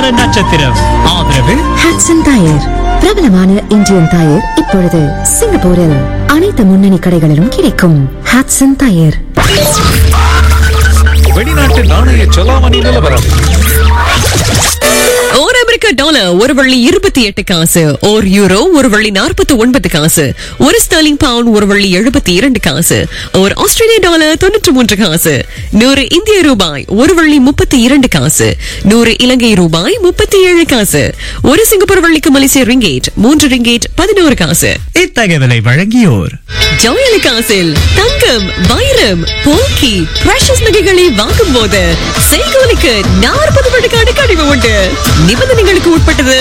வார நட்சத்திரம் ஆதரவு ஹாட்சன் டயர் பிரபலமான இந்தியன் டயர் இப்பொழுது சிங்கப்பூரில் அனைத்து முன்னணி கடைகளிலும் கிடைக்கும் ஹாட்சன் டயர் வெளிநாட்டு நாணய செலாவணி நிலவரம் ஒரு அமெரிக்க டாலர் ஒரு வள்ளி இருபத்தி எட்டு காசு ஒரு யூரோ ஒரு வள்ளி நாற்பத்தி ஒன்பது காசு ஒரு ஸ்டர்லிங் பவுண்ட் ஒரு வள்ளி எழுபத்தி இரண்டு காசு ஒரு ஆஸ்திரேலிய டாலர் தொண்ணூற்றி மூன்று காசு நூறு இந்திய ரூபாய் ஒரு வள்ளி முப்பத்தி இரண்டு காசு நூறு இலங்கை ரூபாய் முப்பத்தி ஏழு காசு ஒரு சிங்கப்பூர் வள்ளிக்கு மலேசிய ரிங்கேட் மூன்று ரிங்கேட் பதினோரு காசு இத்தகவலை வழங்கியோர் ஜவுளி காசில் தங்கம் வைரம் போக்கி பிரஷஸ் நகைகளை வாங்கும் போது செய்கோலிக்கு நாற்பது விழுக்காடு கழிவு உண்டு நிபந்தனைகளுக்கு உட்பட்டது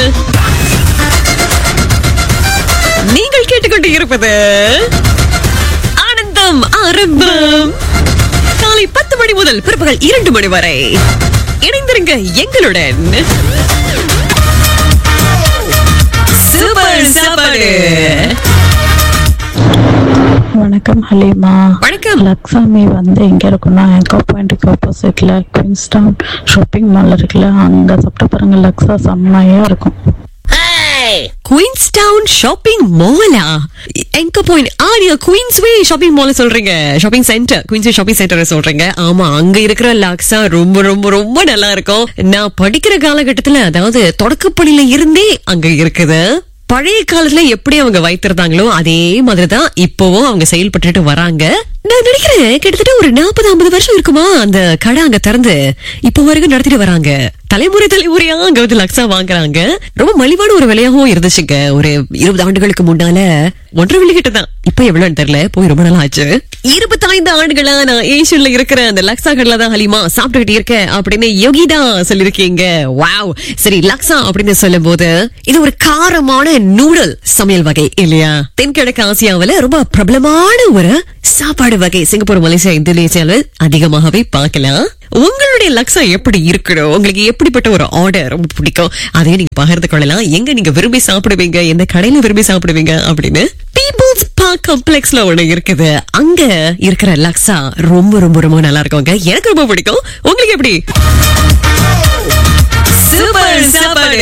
நீங்கள் கேட்டுக்கொண்டு இருப்பது ஆனந்தம் ஆரம்பம் காலை பத்து மணி முதல் பிற்பகல் இரண்டு மணி வரை இணைந்திருங்க எங்களுடன் சூப்பர் சாப்பாடு வணக்கம் ஹலீமா வணக்கம். லக்ஸாமி வந்து எங்க இருக்குன்னா எங்கோ பாயிண்ட்டுக்கு ஆப்போசிட்ல குயின்ஸ்டவுன் ஷாப்பிங் மால் இருக்குல்ல அங்க சாப்பிட்டு பாருங்க லக்ஸா செம்மையா இருக்கும் குயின்ஸ்டவுன் ஷாப்பிங் மாலா எங்க பாயிண்ட் ஆ நீங்க குயின்ஸ்வே ஷாப்பிங் மால் சொல்றீங்க shopping centre Queensway shopping centre சொல்றீங்க ஆமா அங்க இருக்கிற லாக்ஸா ரொம்ப ரொம்ப ரொம்ப நல்லா இருக்கும் நான் படிக்கிற காலகட்டத்துல அதாவது தொடக்கப்பள்ளியில இருந்தே அங்க இருக்குது பழைய காலத்துல எப்படி அவங்க வைத்திருந்தாங்களோ அதே மாதிரிதான் இப்பவும் அவங்க செயல்பட்டுட்டு வராங்க நான் நினைக்கிறேன் கிட்டத்தட்ட ஒரு நாற்பது ஐம்பது வருஷம் இருக்குமா அந்த கடை அங்க திறந்து இப்போ வரைக்கும் நடத்திட்டு வராங்க தலைமுறை தலைமுறையா அங்க வந்து லக்ஸா வாங்குறாங்க ரொம்ப மலிவான ஒரு விலையாகவும் இருந்துச்சுங்க ஒரு இருபது ஆண்டுகளுக்கு முன்னால ஒன்றரை வெள்ளி கிட்ட தான் இப்ப எவ்வளவுன்னு தெரியல போய் ரொம்ப நாள் ஆச்சு இருபத்தைந்து ஆண்டுகளா நான் ஏஷியன்ல இருக்கிற அந்த லக்ஸா கடையில தான் ஹலிமா சாப்பிட்டுக்கிட்டு இருக்கேன் அப்படின்னு யோகிதா சொல்லிருக்கீங்க வாவ் சரி லக்ஸா அப்படின்னு சொல்லும் போது இது ஒரு காரமான நூடல் சமையல் வகை இல்லையா தென்கிழக்கு ஆசியாவுல ரொம்ப பிரபலமான ஒரு சாப்பாடு வகை சிங்கப்பூர் மலேசியா இந்தோனேசியால அதிகமாகவே பார்க்கலாம் உங்களுடைய லக்ஸா எப்படி இருக்கணும் உங்களுக்கு எப்படிப்பட்ட ஒரு ஆர்டர் ரொம்ப பிடிக்கும் அதையும் நீங்க பகிர்ந்து கொள்ளலாம் எங்க நீங்க விரும்பி சாப்பிடுவீங்க எந்த கடையில விரும்பி சாப்பிடுவீங்க அப்படின்னு பீப்புள்ஸ் பார்க் காம்ப்ளெக்ஸ்ல ஒண்ணு இருக்குது அங்க இருக்கிற லக்ஸா ரொம்ப ரொம்ப ரொம்ப நல்லா இருக்குங்க எனக்கு ரொம்ப பிடிக்கும் உங்களுக்கு எப்படி சூப்பர் சாப்பாடு